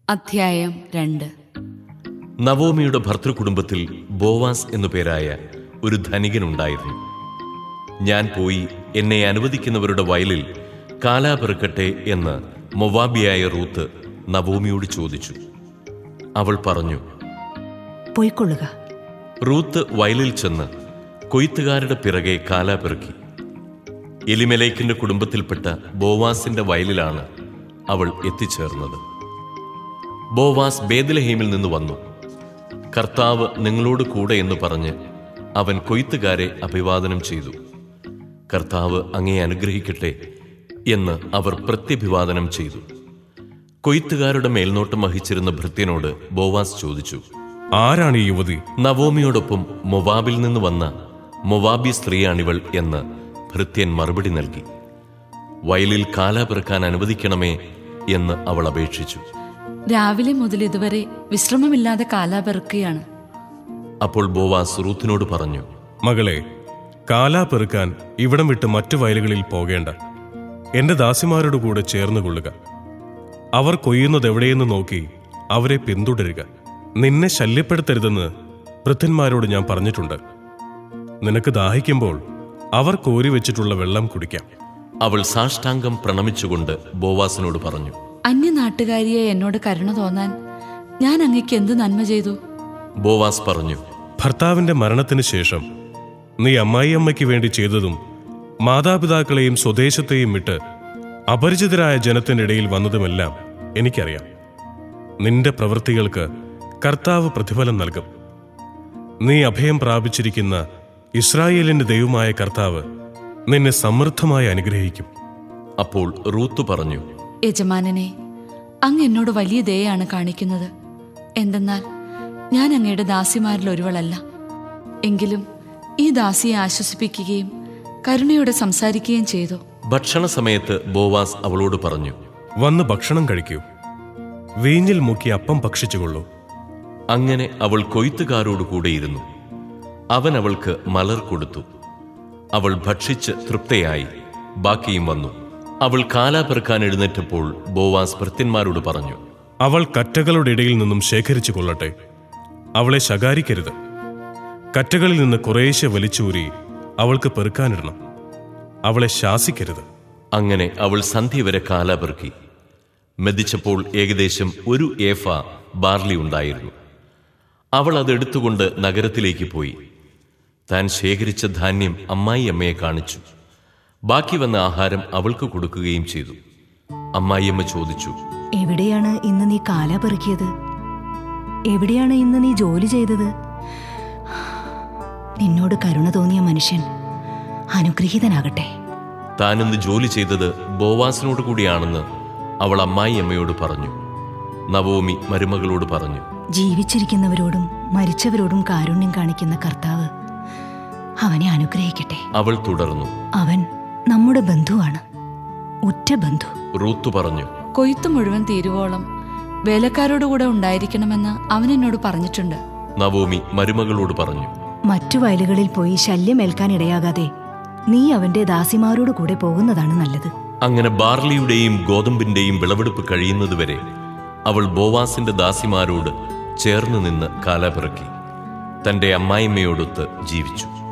അധ്യായം രണ്ട് നവോമിയുടെ ഭർത്തൃകുടുംബത്തിൽ ബോവാസ് എന്നു പേരായ ഒരു ധനികനുണ്ടായിരുന്നു ഞാൻ പോയി എന്നെ അനുവദിക്കുന്നവരുടെ വയലിൽ കാലാ പെറുക്കട്ടെ എന്ന് മൊവാബിയായ റൂത്ത് നവോമിയോട് ചോദിച്ചു അവൾ പറഞ്ഞു പൊയ്ക്കൊള്ളുക റൂത്ത് വയലിൽ ചെന്ന് കൊയ്ത്തുകാരുടെ പിറകെ കാലാ പെറുക്കി എലിമലേക്കിന്റെ കുടുംബത്തിൽപ്പെട്ട ബോവാസിന്റെ വയലിലാണ് അവൾ എത്തിച്ചേർന്നത് ബോവാസ് ബേദലഹീമിൽ നിന്ന് വന്നു കർത്താവ് നിങ്ങളോട് കൂടെ എന്ന് പറഞ്ഞ് അവൻ കൊയ്ത്തുകാരെ അഭിവാദനം ചെയ്തു കർത്താവ് അങ്ങേ അനുഗ്രഹിക്കട്ടെ എന്ന് അവർ പ്രത്യഭിവാദനം ചെയ്തു കൊയ്ത്തുകാരുടെ മേൽനോട്ടം വഹിച്ചിരുന്ന ഭൃത്യനോട് ബോവാസ് ചോദിച്ചു ആരാണ് ഈ യുവതി നവോമിയോടൊപ്പം മൊവാബിൽ നിന്ന് വന്ന മൊവാബി സ്ത്രീയാണിവൾ എന്ന് ഭൃത്യൻ മറുപടി നൽകി വയലിൽ കാല പിറക്കാൻ അനുവദിക്കണമേ എന്ന് അവൾ അപേക്ഷിച്ചു രാവിലെ മുതൽ ഇതുവരെ വിശ്രമമില്ലാതെ കാലാപെറുക്കുകയാണ് അപ്പോൾ ബോവാസ് റൂത്തിനോട് പറഞ്ഞു മകളെ കാലാ പെറുക്കാൻ ഇവിടം വിട്ട് മറ്റു വയലുകളിൽ പോകേണ്ട എന്റെ ദാസിമാരോട് കൂടെ ചേർന്ന് കൊള്ളുക അവർ കൊയ്യുന്നത് എവിടെയെന്ന് നോക്കി അവരെ പിന്തുടരുക നിന്നെ ശല്യപ്പെടുത്തരുതെന്ന് വൃദ്ധന്മാരോട് ഞാൻ പറഞ്ഞിട്ടുണ്ട് നിനക്ക് ദാഹിക്കുമ്പോൾ അവർ കോരി വെച്ചിട്ടുള്ള വെള്ളം കുടിക്കാം അവൾ സാഷ്ടാംഗം പ്രണമിച്ചുകൊണ്ട് ബോവാസിനോട് പറഞ്ഞു അന്യനാട്ടുകാരിയെ എന്നോട് കരുണ തോന്നാൻ ഞാൻ അങ്ങയ്ക്ക് എന്ത് നന്മ ചെയ്തു ബോവാസ് പറഞ്ഞു ഭർത്താവിന്റെ മരണത്തിന് ശേഷം നീ അമ്മായിയമ്മയ്ക്ക് വേണ്ടി ചെയ്തതും മാതാപിതാക്കളെയും സ്വദേശത്തെയും വിട്ട് അപരിചിതരായ ജനത്തിന്റെ ഇടയിൽ വന്നതുമെല്ലാം എനിക്കറിയാം നിന്റെ പ്രവൃത്തികൾക്ക് കർത്താവ് പ്രതിഫലം നൽകും നീ അഭയം പ്രാപിച്ചിരിക്കുന്ന ഇസ്രായേലിന്റെ ദൈവമായ കർത്താവ് നിന്നെ സമൃദ്ധമായി അനുഗ്രഹിക്കും അപ്പോൾ റൂത്ത് പറഞ്ഞു യജമാനനെ അങ്ങ് എന്നോട് വലിയ ദയാണ് കാണിക്കുന്നത് എന്തെന്നാൽ ഞാൻ അങ്ങയുടെ ദാസിമാരിൽ ഒരുവളല്ല എങ്കിലും ഈ ദാസിയെ ആശ്വസിപ്പിക്കുകയും കരുണയോടെ സംസാരിക്കുകയും ചെയ്തു ഭക്ഷണ സമയത്ത് ബോവാസ് അവളോട് പറഞ്ഞു വന്ന് ഭക്ഷണം കഴിക്കൂ വീഞ്ഞിൽ മുക്കി അപ്പം ഭക്ഷിച്ചുകൊള്ളൂ അങ്ങനെ അവൾ കൊയ്ത്തുകാരോട് കൂടെയിരുന്നു അവൻ അവൾക്ക് മലർ കൊടുത്തു അവൾ ഭക്ഷിച്ച് തൃപ്തയായി ബാക്കിയും വന്നു അവൾ കാലാ പെറുക്കാൻ എഴുന്നേറ്റപ്പോൾ ബോവാസ് ഭൃത്യന്മാരോട് പറഞ്ഞു അവൾ കറ്റകളുടെ ഇടയിൽ നിന്നും ശേഖരിച്ചു കൊള്ളട്ടെ അവളെ ശകാരിക്കരുത് കറ്റകളിൽ നിന്ന് കുറേശ്ശെ വലിച്ചൂരി അവൾക്ക് പെറുക്കാനിടണം അവളെ ശാസിക്കരുത് അങ്ങനെ അവൾ സന്ധ്യ വരെ കാലാ പെറുക്കി മെതിച്ചപ്പോൾ ഏകദേശം ഒരു ഏഫ ബാർലി ഉണ്ടായിരുന്നു അവൾ അതെടുത്തുകൊണ്ട് നഗരത്തിലേക്ക് പോയി താൻ ശേഖരിച്ച ധാന്യം അമ്മായി അമ്മയെ കാണിച്ചു ബാക്കി വന്ന ആഹാരം അവൾക്ക് കൊടുക്കുകയും ചെയ്തു അമ്മായിയമ്മ ചോദിച്ചു എവിടെയാണ് ഇന്ന് നീ കാല പെറുക്കിയത് എവിടെയാണ് ഇന്ന് നീ ജോലി ചെയ്തത് നിന്നോട് കരുണ തോന്നിയ മനുഷ്യൻ അനുഗ്രഹീതനാകട്ടെ താനിന്ന് ജോലി ചെയ്തത് ബോവാസിനോട് കൂടിയാണെന്ന് അവൾ അമ്മായി അമ്മയോട് പറഞ്ഞു നവോമി മരുമകളോട് പറഞ്ഞു ജീവിച്ചിരിക്കുന്നവരോടും മരിച്ചവരോടും കാരുണ്യം കാണിക്കുന്ന കർത്താവ് അവനെ അനുഗ്രഹിക്കട്ടെ അവൾ തുടർന്നു അവൻ നമ്മുടെ ബന്ധുവാണ് ഉറ്റ ബന്ധു റൂത്തു പറഞ്ഞു കൊയ്ത്ത് മുഴുവൻ തീരുവോളം വേലക്കാരോടുകൂടെ ഉണ്ടായിരിക്കണമെന്ന് അവൻ എന്നോട് പറഞ്ഞിട്ടുണ്ട് നവോമി മരുമകളോട് പറഞ്ഞു മറ്റു വയലുകളിൽ പോയി ശല്യമേൽക്കാൻ ഇടയാകാതെ നീ അവന്റെ ദാസിമാരോട് കൂടെ പോകുന്നതാണ് നല്ലത് അങ്ങനെ ബാർലിയുടെയും ഗോതമ്പിന്റെയും വിളവെടുപ്പ് കഴിയുന്നതുവരെ അവൾ ബോവാസിന്റെ ദാസിമാരോട് ചേർന്ന് നിന്ന് കാലാപിറക്കി തന്റെ അമ്മായിമ്മയോടൊത്ത് ജീവിച്ചു